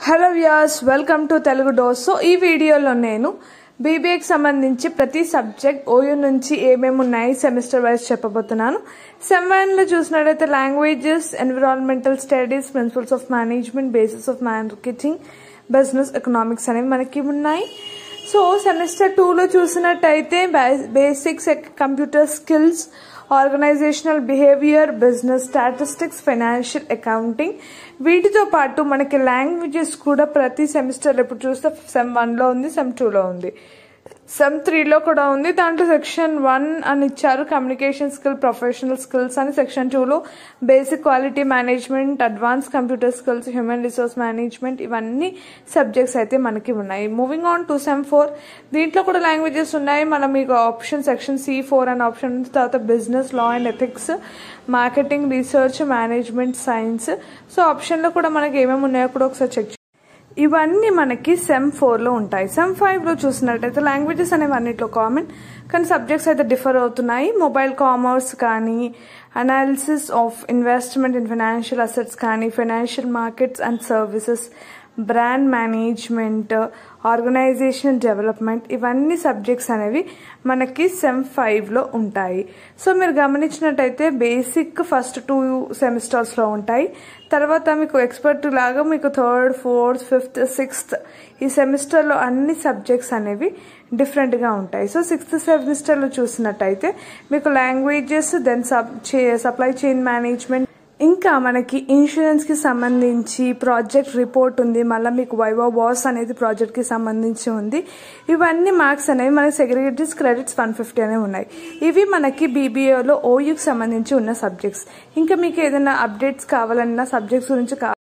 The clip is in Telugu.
హలో వ్యాస్ వెల్కమ్ టు తెలుగు డోస్ సో ఈ వీడియోలో నేను బీబీఏకి సంబంధించి ప్రతి సబ్జెక్ట్ ఓయూ నుంచి ఏమేమి ఉన్నాయి సెమిస్టర్ వైజ్ చెప్పబోతున్నాను సెమ్ వన్లో చూసినట్టయితే languages environmental studies principles of management basis of marketing business economics అనేవి మనకి ఉన్నాయి సో సెమిస్టర్ టూలో చూసినట్టయితే basics computer skills organisational behaviour business statistics financial accounting వీటితో పాటు మనకి లాంగ్వేజెస్ కూడా ప్రతి సెమిస్టర్ ఇప్పుడు చూస్తే సెమ్ వన్లో ఉంది సెమ్ టూలో ఉంది సెమ్ త్రీలో కూడా ఉంది దాంట్లో సెక్షన్ వన్ అని ఇచ్చారు కమ్యూనికేషన్ స్కిల్ ప్రొఫెషనల్ స్కిల్స్ అని సెక్షన్ టూలో basic quality management advance computer skills human resource management ఇవన్నీ సబ్జెక్ట్స్ అయితే మనకి ఉన్నాయి moving on to sem four దీంట్లో కూడా లాంగ్వేజెస్ ఉన్నాయి మనం మీకు ఆప్షన్ సెక్షన్ సి ఫోర్ అనే ఆప్షన్ ఉంది తర్వాత business law and ethics marketing research management science so ఆప్షన్లో కూడా మనకి ఏమేమి ఉన్నాయో కూడా ఒకసారి చెక్ ఇవన్నీ మనకి సెమ్ ఫోర్లో ఉంటాయి సెమ్ ఫైవ్లో చూసినట్టయితే లాంగ్వేజెస్ అనేవి అన్నిట్లో కామన్ కానీ సబ్జెక్ట్స్ అయితే డిఫర్ అవుతున్నాయి మొబైల్ కామర్స్ కానీ analysis of investment in financial assets కానీ financial markets and services brand management organisation development ఇవన్నీ సబ్జెక్ట్స్ అనేవి మనకి సెమ్ ఫైవ్లో ఉంటాయి సో మీరు గమనించినట్టయితే బేసిక్ ఫస్ట్ టూ సెమిస్టర్స్లో ఉంటాయి తర్వాత మీకు ఎక్స్పర్ట్ లాగా మీకు థర్డ్ ఫోర్త్ ఫిఫ్త్ సిక్స్త్ ఈ సెమిస్టర్లో అన్ని సబ్జెక్ట్స్ అనేవి డిఫరెంట్గా ఉంటాయి సో సిక్స్త్ సెమిస్టర్లో చూసినట్టయితే మీకు languages then sub supply chain management ఇంకా మనకి ఇన్సూరెన్స్ కి సంబంధించి ప్రాజెక్ట్ రిపోర్ట్ ఉంది మళ్ళీ మీకు వైవో బాస్ అనేది ప్రాజెక్ట్ కి సంబంధించి ఉంది ఇవన్నీ మార్క్స్ అనేవి మనకి సెగ్రిగేటరీస్ క్రెడిట్స్ వన్ ఫిఫ్టీ అనేవి ఉన్నాయి ఇవి మనకి బీబీఏలో ఓయూకి సంబంధించి ఉన్న సబ్జెక్ట్స్ ఇంకా మీకు ఏదైనా అప్డేట్స్ కావాలన్నా సబ్జెక్ట్స్ గురించి